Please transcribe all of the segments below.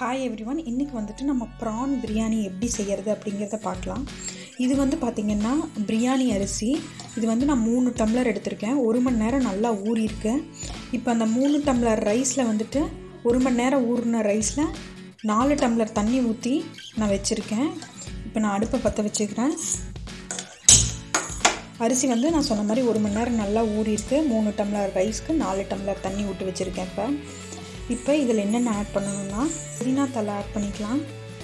hi every one இன்றைக்கி வந்துட்டு நம்ம ப்ரான் பிரியாணி எப்படி செய்கிறது அப்படிங்கிறத பார்க்கலாம் இது வந்து பார்த்திங்கன்னா பிரியாணி அரிசி இது வந்து நான் மூணு டம்ளர் எடுத்திருக்கேன் ஒரு மணி நேரம் நல்லா ஊறியிருக்கு இப்போ அந்த மூணு டம்ளர் ரைஸில் வந்துட்டு ஒரு மணி நேரம் ஊறின ரைஸில் நாலு டம்ளர் தண்ணி ஊற்றி நான் வச்சுருக்கேன் இப்போ நான் அடுப்பை பற்ற வச்சுக்கிறேன் அரிசி வந்து நான் சொன்ன மாதிரி ஒரு மணி நேரம் நல்லா ஊறியிருக்கு மூணு டம்ளர் ரைஸ்க்கு நாலு டம்ளர் தண்ணி விட்டு வச்சுருக்கேன் இப்போ இப்போ இதில் என்னென்ன ஆட் பண்ணணும்னா புதினா தலை ஆட் பண்ணிக்கலாம்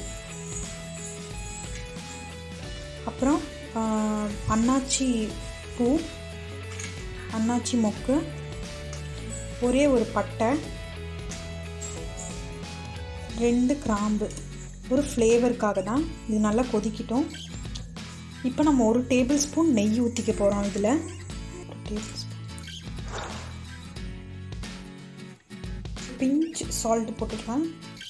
அப்புறம் ஆஹ், அன்னாச்சி பூ அன்னாச்சி மொக்கு ஒரே ஒரு பட்டை ரெண்டு கிராம்பு ஒரு ஃப்ளேவருக்காக தான் இது நல்லா கொதிக்கிட்டோம் இப்போ நம்ம ஒரு டேபிள் ஸ்பூன் நெய் ஊற்றிக்க போகிறோம் இதில் ஒரு டேபிள் ஸ்பூன் பிஞ்ச் சால்ட் போட்டுக்கலாம்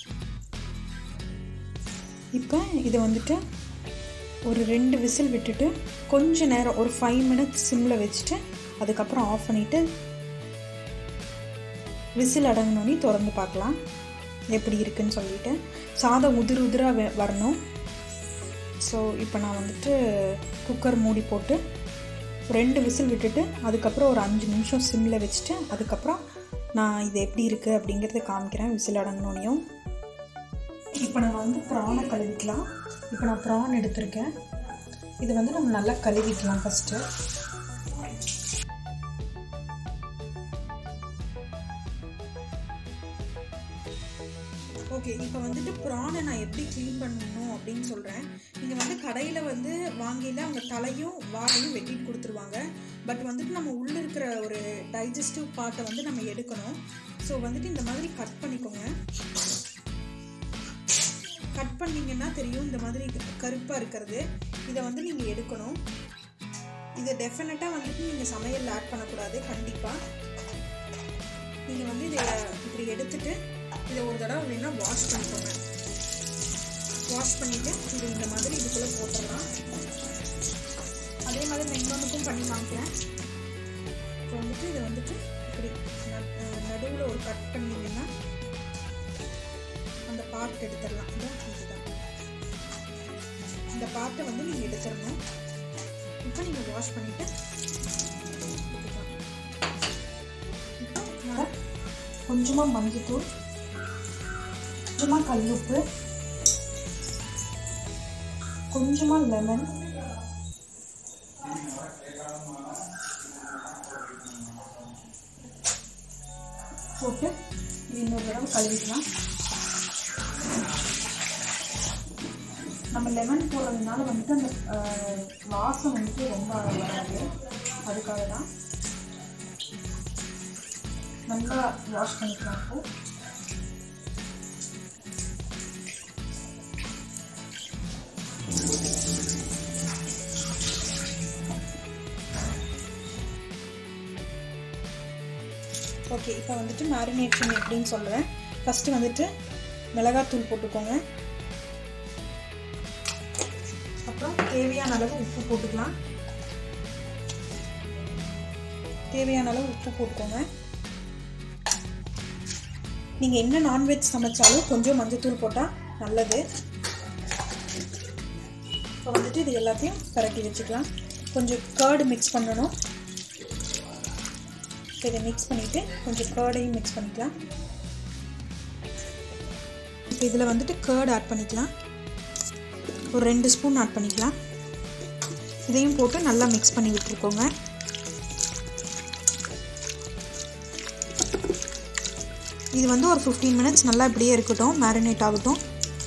இப்போ இதை வந்துட்டு ஒரு ரெண்டு விசில் விட்டுட்டு கொஞ்ச நேரம் ஒரு ஃபைவ் மினிட்ஸ் சிம்மில் வச்சுட்டு அதுக்கப்புறம் ஆஃப் பண்ணிவிட்டு விசில் அடங்கினோடனே திறந்து பார்க்கலாம் எப்படி இருக்குன்னு சொல்லிட்டு சாதம் உதிர் உதிராக வரணும் ஸோ இப்போ நான் வந்துட்டு குக்கர் மூடி போட்டு ரெண்டு விசில் விட்டுட்டு அதுக்கப்புறம் ஒரு அஞ்சு நிமிஷம் சிம்மில் வச்சுட்டு அதுக்கப்புறம் நான் இது எப்படி இருக்குது அப்படிங்கிறத காமிக்கிறேன் விசில் அடங்கினோனையும் இப்போ நம்ம வந்து ப்ரானை கழுவிக்கலாம் இப்போ நான் ப்ரான் எடுத்திருக்கேன் இது வந்து நம்ம நல்லா கழுவிக்கலாம் ஃபஸ்ட்டு ஓகே இப்போ வந்துட்டு ப்ரானை நான் எப்படி க்ளீன் பண்ணணும் அப்படின்னு சொல்கிறேன் நீங்கள் வந்து கடையில் வந்து வாங்கியில் அவங்க தலையும் வாழையும் வெட்டிட்டு கொடுத்துருவாங்க பட் வந்துட்டு நம்ம உள்ளே இருக்கிற ஒரு டைஜஸ்டிவ் பார்ட்டை வந்து நம்ம எடுக்கணும் ஸோ வந்துட்டு இந்த மாதிரி கட் பண்ணிக்கோங்க கட் பண்ணிங்கன்னா தெரியும் இந்த மாதிரி கருப்பாக இருக்கிறது இதை வந்து நீங்கள் எடுக்கணும் இதை டெஃபினட்டாக வந்துட்டு நீங்கள் சமையலில் ஆட் பண்ணக்கூடாது கண்டிப்பாக நீங்கள் வந்து இதை இப்படி எடுத்துட்டு இதை ஒரு தடவை வேணா வாஷ் பண்ணிக்கோங்க வாஷ் பண்ணிவிட்டு இது இந்த மாதிரி இதுக்குள்ளே போட்டுடலாம் அதே மாதிரி நான் இன்னொன்றுக்கும் பண்ணி காமிக்கிறேன் இப்போ வந்துட்டு இதை வந்துட்டு இப்படி நடுவில் ஒரு கட் பண்ணிங்கன்னா அந்த பார்ட் எடுத்துடலாம் இதான் இதுதான் இந்த பார்ட்டை வந்து நீங்கள் எடுத்துடணும் இப்போ நீங்கள் வாஷ் பண்ணிவிட்டு இப்போ நான் கொஞ்சமாக மஞ்சத்தூள் கொஞ்சமாக கல்லுப்பு கொஞ்சமாக லெமன் போட்டு இது இன்னொரு தடவை கழுவிக்கலாம் நம்ம லெமன் போடுறதுனால வந்துட்டு அந்த ஆஹ், வாசம் வந்துட்டு ரொம்ப வராது அதுக்காக தான் நல்லா வாஷ் பண்ணிக்கலாம் இப்போ ஓகே இப்போ வந்துட்டு மேரினேஷன் எப்படின்னு சொல்கிறேன் ஃபஸ்ட்டு வந்துட்டு மிளகாத்தூள் போட்டுக்கோங்க அப்புறம் தேவையான அளவு உப்பு போட்டுக்கலாம் தேவையான அளவு உப்பு போட்டுக்கோங்க நீங்கள் என்ன நான்வெஜ் சமைச்சாலும் கொஞ்சம் மஞ்சத்தூள் போட்டால் நல்லது இப்போ வந்துட்டு இது எல்லாத்தையும் பரட்டி வச்சுக்கலாம் கொஞ்சம் கேர்டு மிக்ஸ் பண்ணணும் இப்போ இதை மிக்ஸ் பண்ணிவிட்டு கொஞ்சம் கேர்டையும் மிக்ஸ் பண்ணிக்கலாம் இப்போ இதில் வந்துட்டு கேர்டு ஆட் பண்ணிக்கலாம் ஒரு ரெண்டு ஸ்பூன் ஆட் பண்ணிக்கலாம் இதையும் போட்டு நல்லா மிக்ஸ் பண்ணி விட்டுருக்கோங்க இது வந்து ஒரு ஃபிஃப்டீன் மினிட்ஸ் நல்லா இப்படியே இருக்கட்டும் மேரினேட் ஆகட்டும்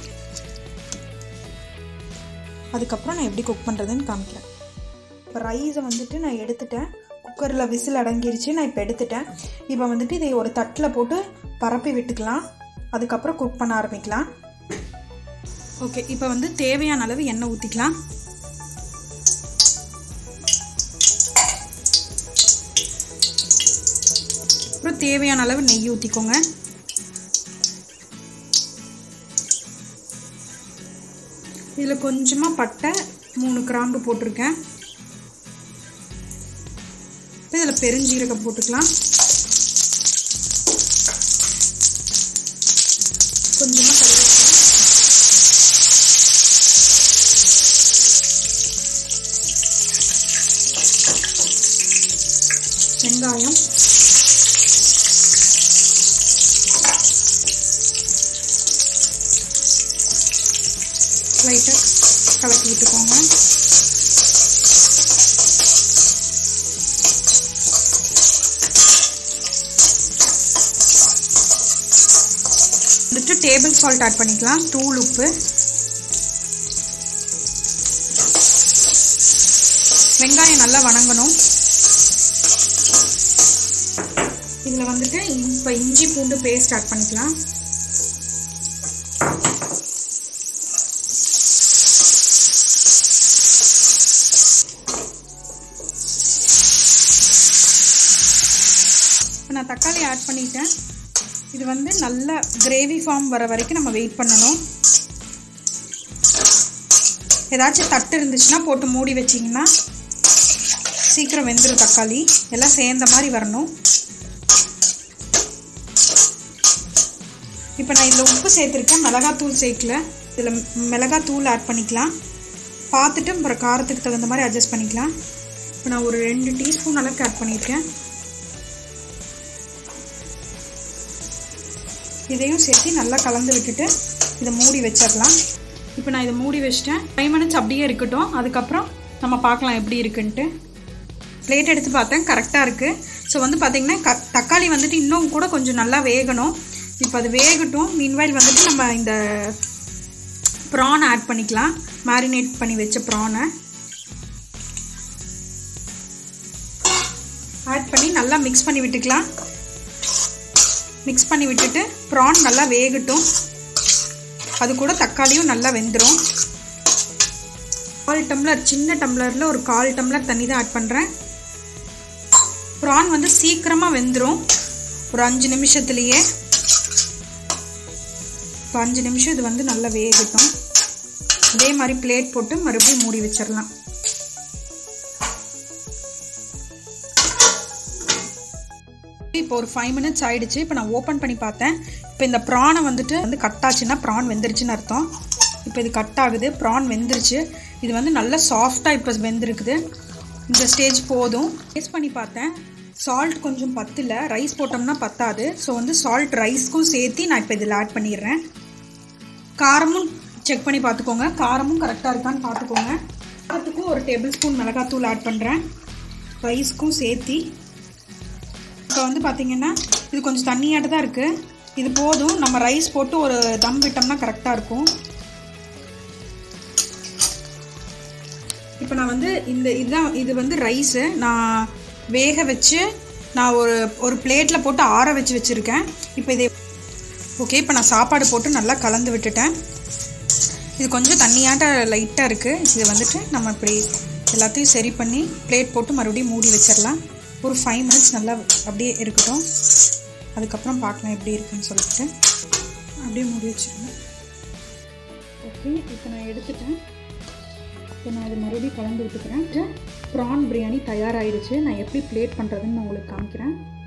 அதுக்கப்புறம் நான் எப்படி குக் பண்ணுறதுன்னு காமிக்கிறேன் இப்போ ரைஸை வந்துட்டு நான் எடுத்துட்டேன் குக்கரில் விசில் அடங்கிருச்சு நான் இப்போ எடுத்துட்டேன் இப்போ வந்துட்டு இதை ஒரு தட்டில் போட்டு பரப்பி விட்டுக்கலாம் அதுக்கப்புறம் குக் பண்ண ஆரம்பிக்கலாம் ஓகே இப்போ வந்து தேவையான அளவு எண்ணெய் ஊற்றிக்கலாம் அப்புறம் தேவையான அளவு நெய் ஊற்றிக்கோங்க இதில் கொஞ்சமாக பட்டை மூணு கிராம்பு போட்டிருக்கேன் இப்போ இதில் பெருஞ்சீரகம் போட்டுக்கலாம் கொஞ்சமாக கருவேப்பிலை லைட்டாக கலக்கி விட்டுக்கோங்க வந்துட்டு டேபிள் சால்ட் ஆட் பண்ணிக்கலாம் தூள் உப்பு வெங்காயம் நல்லா வணங்கணும் இதில் வந்துட்டு இப்போ இஞ்சி பூண்டு பேஸ்ட் ஆட் பண்ணிக்கலாம் இப்போ நான் தக்காளி ஆட் பண்ணிட்டேன் இது வந்து நல்ல கிரேவி ஃபார்ம் வர வரைக்கும் நம்ம வெயிட் பண்ணணும் ஏதாச்சும் தட்டு இருந்துச்சுன்னா போட்டு மூடி வச்சிங்கன்னா சீக்கிரம் வெந்துடும் தக்காளி எல்லாம் சேர்ந்த மாதிரி வரணும் இப்போ நான் இதில் உப்பு சேர்த்துருக்கேன் மிளகாத்தூள் சேர்க்கல இதில் மிளகாத்தூள் ஆட் பண்ணிக்கலாம் பார்த்துட்டு அப்புறம் காரத்துக்கு தகுந்த மாதிரி அட்ஜஸ்ட் பண்ணிக்கலாம் இப்போ நான் ஒரு ரெண்டு டீஸ்பூன் அளவுக்கு ஆட் பண்ணியிருக்கேன் இதையும் சேர்த்து நல்லா கலந்து விட்டுட்டு இதை மூடி வச்சிடலாம் இப்போ நான் இதை மூடி வச்சிட்டேன் ஃபைவ் மினிட்ஸ் அப்படியே இருக்கட்டும் அதுக்கப்புறம் நம்ம பார்க்கலாம் எப்படி இருக்குன்ட்டு பிளேட் எடுத்து பார்த்தேன் கரெக்டாக இருக்குது ஸோ வந்து பார்த்திங்கன்னா க தக்காளி வந்துட்டு இன்னும் கூட கொஞ்சம் நல்லா வேகணும் இப்போ அது வேகட்டும் மீன்வாயில் வந்துட்டு நம்ம இந்த ப்ரான் ஆட் பண்ணிக்கலாம் மேரினேட் பண்ணி வச்ச ப்ரானை ஆட் பண்ணி நல்லா மிக்ஸ் பண்ணி விட்டுக்கலாம் மிக்ஸ் பண்ணி விட்டுட்டு ப்ரான் நல்லா வேகட்டும் அது கூட தக்காளியும் நல்லா வெந்துடும் கால் டம்ளர் சின்ன டம்ளரில் ஒரு கால் டம்ளர் தண்ணி தான் ஆட் பண்ணுறேன் ப்ரான் வந்து சீக்கிரமாக வெந்துடும் ஒரு அஞ்சு நிமிஷத்துலேயே இப்போ அஞ்சு நிமிஷம் இது வந்து நல்லா வேகட்டும் அதே மாதிரி பிளேட் போட்டு மறுபடியும் மூடி வச்சிடலாம் இப்போ ஒரு ஃபைவ் மினிட்ஸ் ஆயிடுச்சு இப்போ நான் ஓப்பன் பண்ணி பார்த்தேன் இப்போ இந்த ப்ரானை வந்துட்டு வந்து கட் ஆச்சுன்னா ப்ரான் வெந்துருச்சுன்னு அர்த்தம் இப்போ இது கட் ஆகுது ப்ரான் வெந்துருச்சு இது வந்து நல்லா சாஃப்டாக இப்போ வெந்திருக்குது இந்த ஸ்டேஜ் போதும் டேஸ்ட் பண்ணி பார்த்தேன் சால்ட் கொஞ்சம் பத்தல ரைஸ் போட்டோம்னா பத்தாது ஸோ வந்து சால்ட் ரைஸ்க்கும் சேர்த்து நான் இப்போ இதில் ஆட் பண்ணிடுறேன் காரமும் செக் பண்ணி பார்த்துக்கோங்க காரமும் கரெக்டாக இருக்கான்னு பார்த்துக்கோங்க காரத்துக்கும் ஒரு டேபிள் ஸ்பூன் மிளகாத்தூள் ஆட் பண்ணுறேன் ரைஸ்க்கும் சேர்த்தி இப்போ வந்து பார்த்திங்கன்னா இது கொஞ்சம் தண்ணியாட்டு தான் இருக்குது இது போதும் நம்ம ரைஸ் போட்டு ஒரு தம் விட்டோம்னா கரெக்டாக இருக்கும் இப்போ நான் வந்து இந்த இதுதான் இது வந்து ரைஸு நான் வேக வச்சு நான் ஒரு ஒரு பிளேட்டில் போட்டு ஆற வச்சு வச்சுருக்கேன் இப்போ இதை ஓகே இப்போ நான் சாப்பாடு போட்டு நல்லா கலந்து விட்டுட்டேன் இது கொஞ்சம் தண்ணியாட்ட லைட்டாக இருக்குது இது வந்துட்டு நம்ம இப்படி எல்லாத்தையும் சரி பண்ணி பிளேட் போட்டு மறுபடியும் மூடி வச்சிடலாம் ஒரு ஃபைவ் மினிட்ஸ் நல்லா அப்படியே இருக்கட்டும் அதுக்கப்புறம் பார்க்கலாம் எப்படி இருக்குன்னு சொல்லிட்டு அப்படியே மூடி வச்சிருங்க ஓகே இப்போ நான் எடுத்துட்டேன் இப்போ நான் அதை மறுபடியும் கலந்து விட்டுக்கிறேன் ப்ரான் பிரியாணி தயாராகிடுச்சு நான் எப்படி பிளேட் பண்ணுறதுன்னு நான் உங்களுக்கு காமிக்கிறேன்